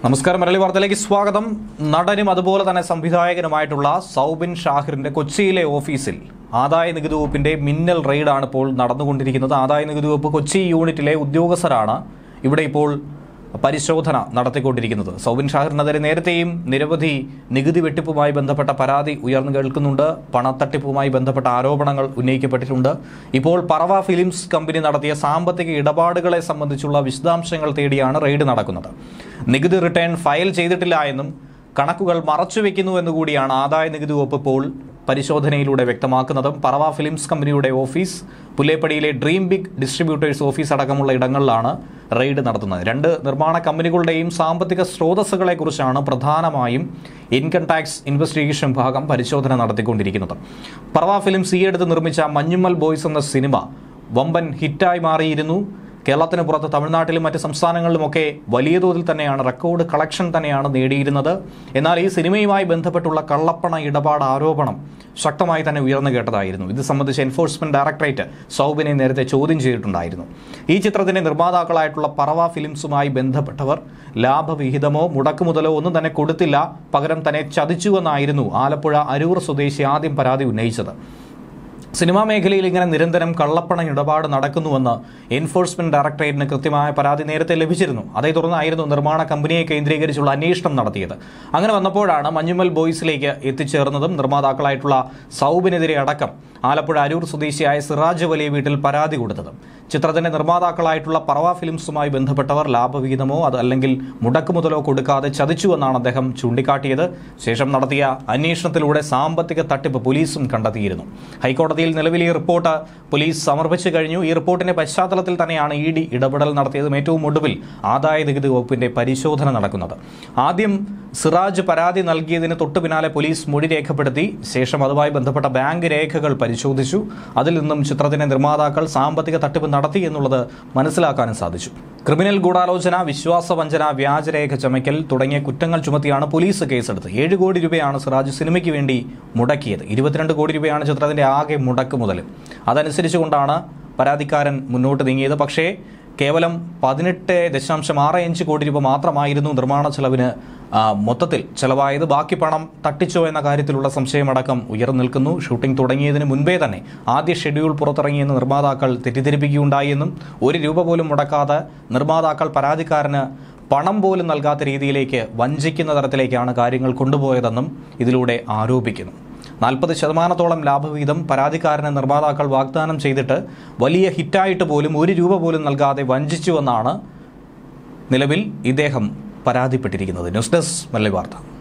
നമസ്കാരം മലയാളി വാർത്തയിലേക്ക് സ്വാഗതം നടനും അതുപോലെ തന്നെ സംവിധായകനുമായിട്ടുള്ള സൗബിൻ ഷാഹിറിന്റെ കൊച്ചിയിലെ ഓഫീസിൽ ആദായ നികുതി വകുപ്പിന്റെ മിന്നൽ റെയ്ഡാണ് ഇപ്പോൾ നടന്നുകൊണ്ടിരിക്കുന്നത് ആദായ നികുതി വകുപ്പ് കൊച്ചി യൂണിറ്റിലെ ഉദ്യോഗസ്ഥരാണ് ഇവിടെ ഇപ്പോൾ പരിശോധന നടത്തിക്കൊണ്ടിരിക്കുന്നത് സൗബിൻ ഷാഹിറിനെതിരെ നേരത്തെയും നിരവധി നികുതി വെട്ടിപ്പുമായി ബന്ധപ്പെട്ട പരാതി ഉയർന്നു കേൾക്കുന്നുണ്ട് പണത്തട്ടിപ്പുമായി ബന്ധപ്പെട്ട ആരോപണങ്ങൾ ഉന്നയിക്കപ്പെട്ടിട്ടുണ്ട് ഇപ്പോൾ പറവ ഫിലിംസ് കമ്പനി നടത്തിയ സാമ്പത്തിക ഇടപാടുകളെ സംബന്ധിച്ചുള്ള വിശദാംശങ്ങൾ തേടിയാണ് റെയ്ഡ് നടക്കുന്നത് നികുതി റിട്ടേൺ ഫയൽ ചെയ്തിട്ടില്ല എന്നും കണക്കുകൾ മറച്ചുവെക്കുന്നു എന്നുകൂടിയാണ് ആദായ നികുതി വകുപ്പ് ഇപ്പോൾ പരിശോധനയിലൂടെ വ്യക്തമാക്കുന്നതും പറവ ഫിലിംസ് കമ്പനിയുടെ ഓഫീസ് പുല്ലേപ്പടിയിലെ ഡ്രീം ബിഗ് ഡിസ്ട്രിബ്യൂട്ടേഴ്സ് ഓഫീസ് അടക്കമുള്ള ഇടങ്ങളിലാണ് റെയ്ഡ് നടത്തുന്നത് രണ്ട് നിർമ്മാണ കമ്പനികളുടെയും സാമ്പത്തിക സ്രോതസ്സുകളെക്കുറിച്ചാണ് പ്രധാനമായും ഇൻകം ടാക്സ് ഇൻവെസ്റ്റിഗേഷൻ വിഭാഗം പരിശോധന നടത്തിക്കൊണ്ടിരിക്കുന്നത് പറവ ഫിലിംസ് ഈയടുത്ത് നിർമ്മിച്ച മഞ്ഞുമ്മൽ ബോയ്സ് എന്ന സിനിമ വമ്പൻ ഹിറ്റായി മാറിയിരുന്നു കേരളത്തിന് പുറത്ത് തമിഴ്നാട്ടിലും മറ്റ് സംസ്ഥാനങ്ങളിലുമൊക്കെ വലിയ തോതിൽ തന്നെയാണ് റെക്കോർഡ് കളക്ഷൻ തന്നെയാണ് നേടിയിരുന്നത് എന്നാൽ ഈ സിനിമയുമായി ബന്ധപ്പെട്ടുള്ള കള്ളപ്പണ ഇടപാട് ആരോപണം ശക്തമായി തന്നെ ഉയർന്നു കേട്ടതായിരുന്നു ഇത് സംബന്ധിച്ച് എൻഫോഴ്സ്മെന്റ് ഡയറക്ടറേറ്റ് സൗബിനെ നേരത്തെ ചോദ്യം ചെയ്തിട്ടുണ്ടായിരുന്നു ഈ ചിത്രത്തിന്റെ നിർമ്മാതാക്കളായിട്ടുള്ള പറവ ഫിലിംസുമായി ബന്ധപ്പെട്ടവർ ലാഭവിഹിതമോ മുടക്കുമുതലോ ഒന്നും തന്നെ കൊടുത്തില്ല പകരം തന്നെ ചതിച്ചുവെന്നായിരുന്നു ആലപ്പുഴ അരൂർ സ്വദേശി ആദ്യം പരാതി ഉന്നയിച്ചത് സിനിമാ മേഖലയിൽ ഇങ്ങനെ നിരന്തരം കള്ളപ്പണ ഇടപാട് നടക്കുന്നുവെന്ന് എൻഫോഴ്സ്മെന്റ് ഡയറക്ടറേറ്റിന് കൃത്യമായ പരാതി നേരത്തെ ലഭിച്ചിരുന്നു അതേ തുടർന്നായിരുന്നു നിർമ്മാണ കമ്പനിയെ കേന്ദ്രീകരിച്ചുള്ള അന്വേഷണം നടത്തിയത് അങ്ങനെ വന്നപ്പോഴാണ് മഞ്ഞുമൽ ബോയ്സിലേക്ക് എത്തിച്ചേർന്നതും നിർമ്മാതാക്കളായിട്ടുള്ള സൗബിനെതിരെ അടക്കം ആലപ്പുഴ അരൂർ സ്വദേശിയായ സിറാജ് വലിയ വീട്ടിൽ പരാതി കൊടുത്തത് ചിത്രത്തിന്റെ നിർമ്മാതാക്കളായിട്ടുള്ള പറവ ഫിലിംസുമായി ബന്ധപ്പെട്ടവർ ലാഭവിഹിതമോ അത് അല്ലെങ്കിൽ മുടക്കുമുതലോ കൊടുക്കാതെ ചതിച്ചുവെന്നാണ് അദ്ദേഹം ചൂണ്ടിക്കാട്ടിയത് ശേഷം നടത്തിയ അന്വേഷണത്തിലൂടെ സാമ്പത്തിക തട്ടിപ്പ് പോലീസും കണ്ടെത്തിയിരുന്നു ഹൈക്കോടതിയിൽ നിലവിൽ ഈ റിപ്പോർട്ട് പോലീസ് സമർപ്പിച്ചു കഴിഞ്ഞു ഈ റിപ്പോർട്ടിന്റെ പശ്ചാത്തലത്തിൽ തന്നെയാണ് ഇ ഡി ഇടപെടൽ നടത്തിയതും ഏറ്റവും ഒടുവിൽ ആദായ നികുതി വകുപ്പിന്റെ പരിശോധന നടക്കുന്നത് ആദ്യം സിറാജ് പരാതി നൽകിയതിന് തൊട്ടു പിന്നാലെ പോലീസ് മൊഴി രേഖപ്പെടുത്തി ശേഷം അതുമായി ബന്ധപ്പെട്ട ബാങ്ക് രേഖകൾ പരിശോധിച്ചു അതിൽ നിന്നും ചിത്രത്തിന്റെ നിർമ്മാതാക്കൾ സാമ്പത്തിക തട്ടിപ്പ് നടത്തി എന്നുള്ളത് മനസ്സിലാക്കാനും സാധിച്ചു ക്രിമിനൽ ഗൂഢാലോചന വിശ്വാസവഞ്ചന വ്യാജരേഖ ചമയ്ക്കൽ തുടങ്ങിയ കുറ്റങ്ങൾ ചുമത്തിയാണ് പോലീസ് കേസെടുത്തത് ഏഴ് കോടി രൂപയാണ് സിറാജ് സിനിമയ്ക്ക് വേണ്ടി മുടക്കിയത് ഇരുപത്തിരണ്ട് കോടി രൂപയാണ് ചിത്രത്തിന്റെ ആകെ മുടക്ക് മുതൽ അതനുസരിച്ചുകൊണ്ടാണ് പരാതിക്കാരൻ മുന്നോട്ട് നീങ്ങിയത് പക്ഷേ കേവലം പതിനെട്ട് ദശാംശം ആറ് അഞ്ച് കോടി രൂപ മാത്രമായിരുന്നു നിർമ്മാണ ചെലവിന് ആ, മൊത്തത്തിൽ ചെലവായത് ബാക്കി പണം തട്ടിച്ചോ എന്ന കാര്യത്തിലുള്ള സംശയമടക്കം ഉയർന്നു നിൽക്കുന്നു ഷൂട്ടിംഗ് തുടങ്ങിയതിന് മുൻപേ തന്നെ ആദ്യ ഷെഡ്യൂൾ പുറത്തിറങ്ങിയെന്ന് നിർമ്മാതാക്കൾ തെറ്റിദ്ധരിപ്പിക്കുകയുണ്ടായി എന്നും ഒരു രൂപ പോലും മുടക്കാതെ നിർമ്മാതാക്കൾ പരാതിക്കാരന് പണം പോലും നൽകാത്ത രീതിയിലേക്ക് വഞ്ചിക്കുന്ന തരത്തിലേക്കാണ് കാര്യങ്ങൾ കൊണ്ടുപോയതെന്നും ഇതിലൂടെ ആരോപിക്കുന്നു നാൽപ്പത് ശതമാനത്തോളം ലാഭവിഹിതം പരാതിക്കാരന് നിർമ്മാതാക്കൾ വാഗ്ദാനം ചെയ്തിട്ട് വലിയ ഹിറ്റായിട്ട് പോലും ഒരു രൂപ പോലും നൽകാതെ വഞ്ചിച്ചുവെന്നാണ് നിലവിൽ ഇദ്ദേഹം പരാതിപ്പെട്ടിരിക്കുന്നത് ന്യൂസ് ഡെസ്ക് മല്ലി വാർത്ത